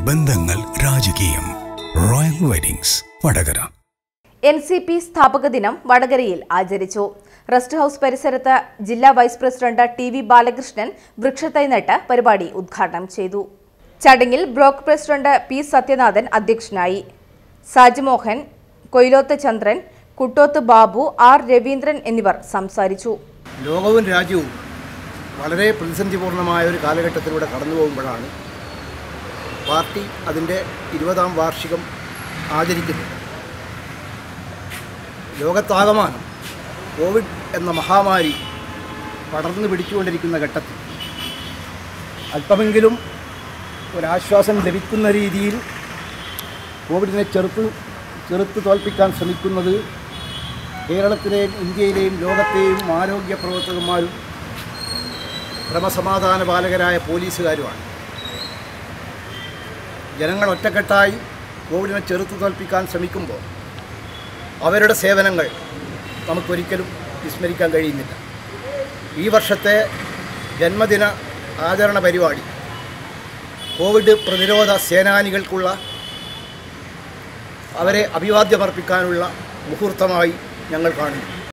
ബന്ധങ്ങൾ രാജകീയം royal weddings Vadakara N C P സ്ഥാപക ദിനം വടകരയിൽ ആചരിച്ചു റെസ്റ്റ് ഹൌസ് പരിസരത്ത് ജില്ലാ vice president T V Balakrishnan വൃക്ഷത്തൈ നട്ട് പരിപാടി ഉദ്ഘാടനം ചെയ്തു ചടങ്ങിൽ ബ്ലോക്ക് പ്രസിഡന്റ് പി സത്യനാഥൻ അധ്യക്ഷനായി സാജിമോഹൻ കൊയിലോത്ത് ചന്ദ്രൻ കുട്ടോത്ത് ബാബു ആർ രവീന്ദ്രൻ എന്നിവർ സംസാരിച്ചു ലോകവും രാജ്യവും വളരെ പ്രതിസന്ധിപൂർണമായ ഒരു കാലഘട്ടത്തിലൂടെ കടന്നു പോകുമ്പോഴാണ് പാർട്ടി അതിൻ്റെ ഇരുപതാം വാർഷികം ആചരിക്കുന്നത് ലോകത്താകമാനം കോവിഡ് എന്ന മഹാമാരി പടർന്നു പിടിച്ചുകൊണ്ടിരിക്കുന്ന ഘട്ടത്തിൽ അല്പമെങ്കിലും ഒരാശ്വാസം ലഭിക്കുന്ന രീതിയിൽ കോവിഡിനെ ചെറുത്ത് ചെറുത്ത് തോൽപ്പിക്കാൻ ശ്രമിക്കുന്നത് കേരളത്തിലെയും ഇന്ത്യയിലെയും ലോകത്തെയും ആരോഗ്യ പ്രവർത്തകന്മാരും ക്രമസമാധാന പാലകരായ പോലീസുകാരുമാണ് ജനങ്ങൾ ഒറ്റക്കെട്ടായി കോവിഡിനെ ചെറുത്ത് തോൽപ്പിക്കാൻ ശ്രമിക്കുമ്പോൾ അവരുടെ സേവനങ്ങൾ നമുക്കൊരിക്കലും വിസ്മരിക്കാൻ കഴിയുന്നില്ല ഈ വർഷത്തെ ജന്മദിന ആചരണ പരിപാടി കോവിഡ് പ്രതിരോധ സേനാനികൾക്കുള്ള അവരെ അഭിവാദ്യമർപ്പിക്കാനുള്ള മുഹൂർത്തമായി ഞങ്ങൾ കാണുന്നു